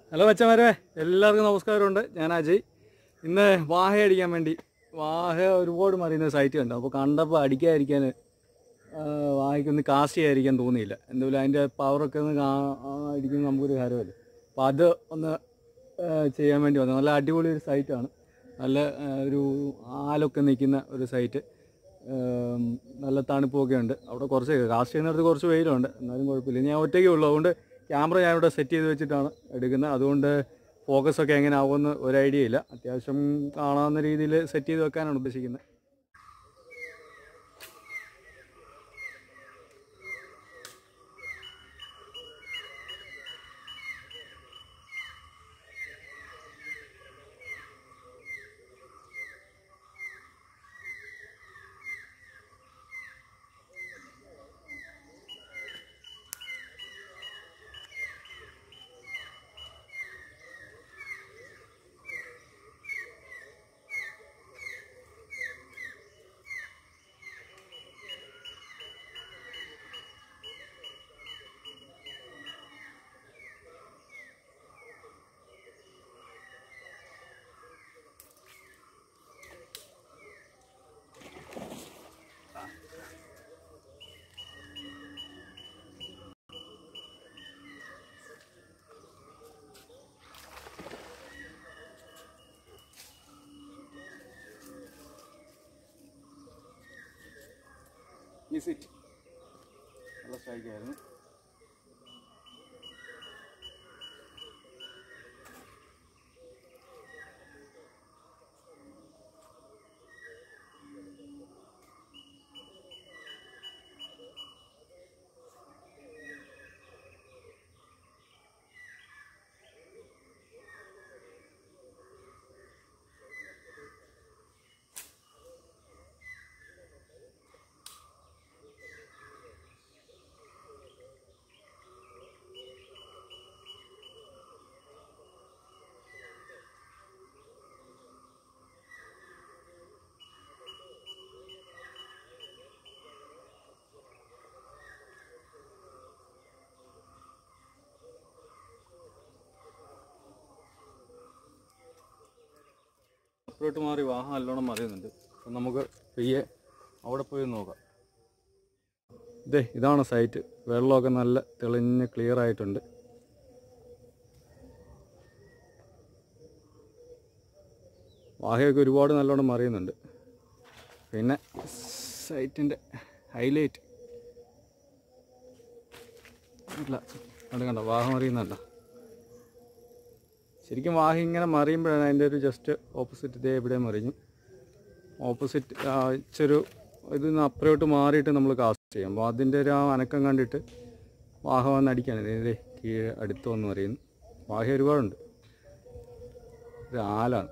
hello മച്ചമാരെ എല്ലാവർക്കും നമസ്കാരമുണ്ട് ഞാൻ അജയ് ഇന്ന് വാഹ അടിക്കാൻ വേണ്ടി വാഹ ഒരുപാട് മറിയുന്ന സൈറ്റ് കണ്ടു അപ്പോൾ കണ്ടപ്പോൾ അടിക്കാതിരിക്കാൻ ആ, വാഹയ്ക്കൊന്ന് കാസ്റ്റ് ചെയ്യാതിരിക്കാൻ തോന്നിയില്ല എന്തെങ്കിലും അതിൻ്റെ പവറൊക്കെ ഒന്ന് കാ- ആ, അടിക്കുന്നത് നമുക്കൊരു കാര്യമല്ലേ അപ്പോൾ അത് ഒന്ന് ആ, ചെയ്യാൻ വേണ്ടി വന്നു നല്ല അടിപൊളി ഒരു സൈറ്റാണ് നല്ല ആ, ഒരു ആലൊക്കെ നിൽക്കുന്ന ഒരു സൈറ്റ് ഉം, നല്ല തണുപ്പൊക്കെ ഉണ്ട് അവിടെ കുറച്ച് കാസ്റ്റ് ചെയ്യുന്നിടത്ത് കുറച്ച് വെയിലുണ്ട് എന്നാലും കുഴപ്പമില്ല ഞാൻ ഒറ്റയ്ക്കേ ഉള്ളൂ അതുകൊണ്ട് ക്യാമറ ഞാൻ ഇവിടെ സെറ്റ് ചെയ്ത് വെച്ചിട്ടാണ് എടുക്കുന്നത് അതുകൊണ്ട് ഫോക്കസ് ഒക്കെ എങ്ങനെ ആവുമെന്ന് ഒരു ഐഡിയ ഇല്ല അത്യാവശ്യം കാണാവുന്ന രീതിയിൽ സെറ്റ് ചെയ്ത് വെക്കാനാണ് ഉദ്ദേശിക്കുന്നത് ഈ സിറ്റ് നല്ല സ്ട്രൈക്കായിരുന്നു അപ്പുറത്തോട്ട് മാറി വാഹനം നല്ലോണം മറിയുന്നുണ്ട് അപ്പം നമുക്ക് പെയ്യെ അവിടെ പോയി നോക്കാം ഇതേ ഇതാണ് സൈറ്റ് വെള്ളമൊക്കെ നല്ല തെളിഞ്ഞ് ക്ലിയർ ആയിട്ടുണ്ട് വാഹയൊക്കെ ഒരുപാട് നല്ലോണം മറിയുന്നുണ്ട് പിന്നെ സൈറ്റിൻ്റെ ഹൈലൈറ്റ് ഇല്ല കണ്ടു കണ്ടോ വാഹം മറിയുന്നുണ്ടോ ശരിക്കും വാഹി ഇങ്ങനെ മറിയുമ്പോഴാണ് അതിൻ്റെ ഒരു ജസ്റ്റ് ഓപ്പോസിറ്റ് ഇതേ ഇവിടെ മറിഞ്ഞു ഓപ്പോസിറ്റ് ഇച്ചൊരു ഇതിൽ നിന്ന് അപ്പുറത്തോട്ട് മാറിയിട്ട് നമ്മൾ കാസ്റ്റ് ചെയ്യും അപ്പോൾ അതിൻ്റെ ഒരു ആ അനക്കം കണ്ടിട്ട് വാഹ വന്ന് അടിക്കാണ് ഇതേ കീഴ് അടുത്ത് വന്ന് മറിയുന്നു വാഹ ഒരുപാടുണ്ട് ഇത് ആലാണ്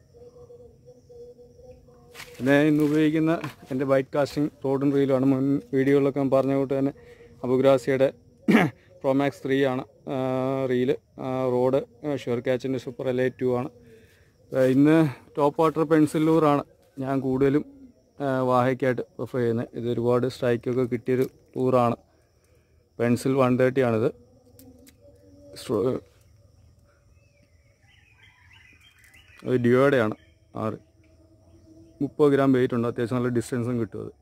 പിന്നെ ഞാൻ ഇന്ന് ഉപയോഗിക്കുന്ന എൻ്റെ ബൈക്ക് കാസ്റ്റിംഗ് റോഡും റീലുമാണ് മുൻ വീഡിയോകളിലൊക്കെ ഞാൻ പറഞ്ഞ കൂട്ട് തന്നെ അബുഗ്രാസിയുടെ പ്രോമാക്സ് ത്രീ ആണ് ആ, റീല് ആ, റോഡ് ഷുവർ ക്യാച്ചിൻ്റെ സൂപ്പർ എൽ ടു ആണ് ആ, ഇന്ന് ടോപ്പ് വാട്ടർ പെൻസിലൂറാണ് ഞാൻ കൂടുതലും ആ, വാഹയ്ക്കായിട്ട് പ്രിഫർ ചെയ്യുന്നത് ഇത് ഒരുപാട് സ്ട്രൈക്കൊക്കെ കിട്ടിയൊരു ടൂറാണ് പെൻസിൽ വൺ തേർട്ടി ആണിത് സ്ട്രോ അത് ഡിയോയുടെയാണ് ആറ് മുപ്പത് ഗ്രാം വെയിറ്റ് ഉണ്ട് അത്യാവശ്യം നല്ല ഡിസ്റ്റൻസും കിട്ടും അത്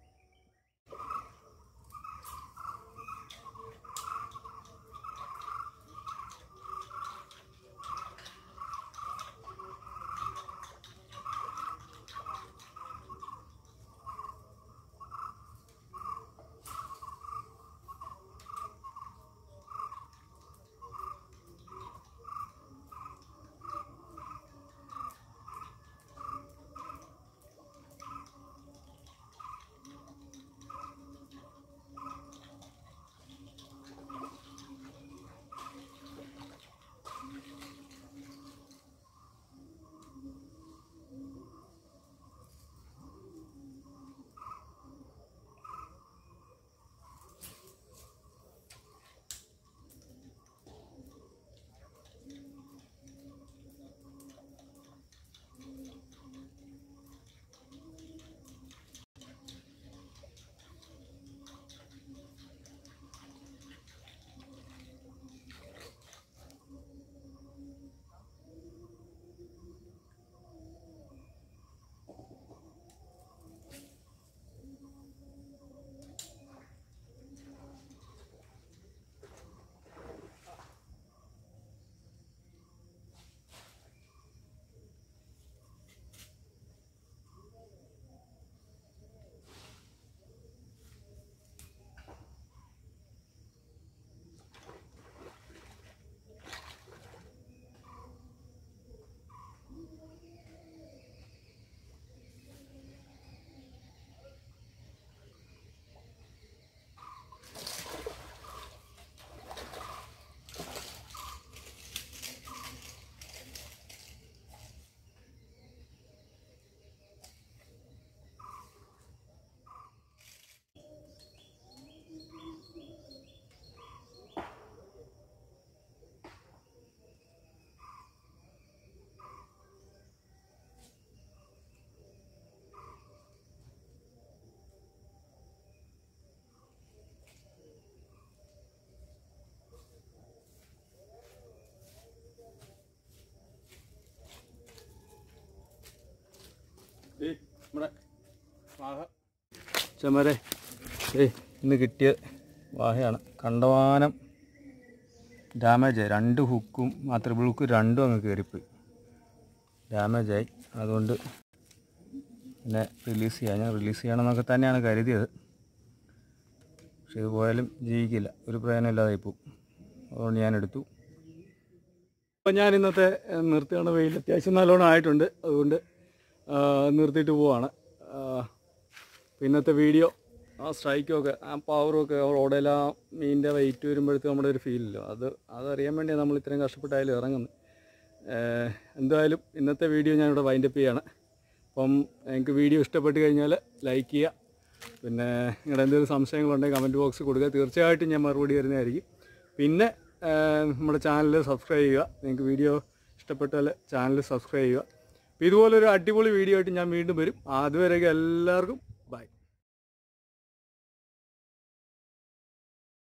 നമ്മുടെ വാഹ ചെമ്മരെ ഏയ് ഇന്ന് കിട്ടിയ വാഹയാണ് കണ്ടവാനം ഡാമേജായി രണ്ട് ഹുക്കും ആ ത്രിബിൾ ഹുക്ക് രണ്ടും അങ്ങ് കയറിപ്പോയി ഡാമേജായി അതുകൊണ്ട് പിന്നെ റിലീസ് ചെയ്യാം ഞാൻ റിലീസ് ചെയ്യണമെന്നൊക്കെ തന്നെയാണ് കരുതിയത് പക്ഷെ ഇത് പോയാലും ജീവിക്കില്ല ഒരു പ്രയോജനം ഇല്ലാതായി പോകും അതുകൊണ്ട് ഞാൻ എടുത്തു അപ്പം ഞാൻ ഇന്നത്തെ ഏഹ്, നിർത്തുകയാണ് വെയിൽ അത്യാവശ്യം നല്ലോണം ആയിട്ടുണ്ട് അതുകൊണ്ട് ആ, നിർത്തിയിട്ട് പോവാണ് ആ, അപ്പോൾ ഇന്നത്തെ വീഡിയോ ആ സ്ട്രൈക്കും ഒക്കെ ആ പവറും ഒക്കെ റോഡിൽ ആ മീനിൻ്റെ വെയിറ്റ് വരുമ്പോഴത്തേക്ക് നമ്മുടെ ഒരു ഫീലില്ലോ അത് അതറിയാൻ വേണ്ടിയാണ് നമ്മൾ ഇത്രയും കഷ്ടപ്പെട്ടായാലും ഇറങ്ങുന്നത് ഏഹ്, എന്തായാലും ഇന്നത്തെ വീഡിയോ ഞാനിവിടെ വൈൻഡപ്പ് ചെയ്യാണ് അപ്പം എനിക്ക് വീഡിയോ ഇഷ്ടപ്പെട്ട് കഴിഞ്ഞാൽ ലൈക്ക് ചെയ്യുക പിന്നെ നിങ്ങളുടെ എന്തെങ്കിലും സംശയങ്ങളുണ്ടെങ്കിൽ കമൻറ്റ് ബോക്സ് കൊടുക്കുക തീർച്ചയായിട്ടും ഞാൻ മറുപടി തരുന്നതായിരിക്കും പിന്നെ ഏഹ്, നമ്മുടെ ചാനൽ സബ്സ്ക്രൈബ് ചെയ്യുക നിങ്ങൾക്ക് വീഡിയോ ഇഷ്ടപ്പെട്ടാൽ ചാനൽ സബ്സ്ക്രൈബ് ചെയ്യുക അപ്പോൾ ഇതുപോലൊരു അടിപൊളി വീഡിയോ ആയിട്ട് ഞാൻ വീണ്ടും വരും അതുവരെയൊക്കെ എല്ലാവർക്കും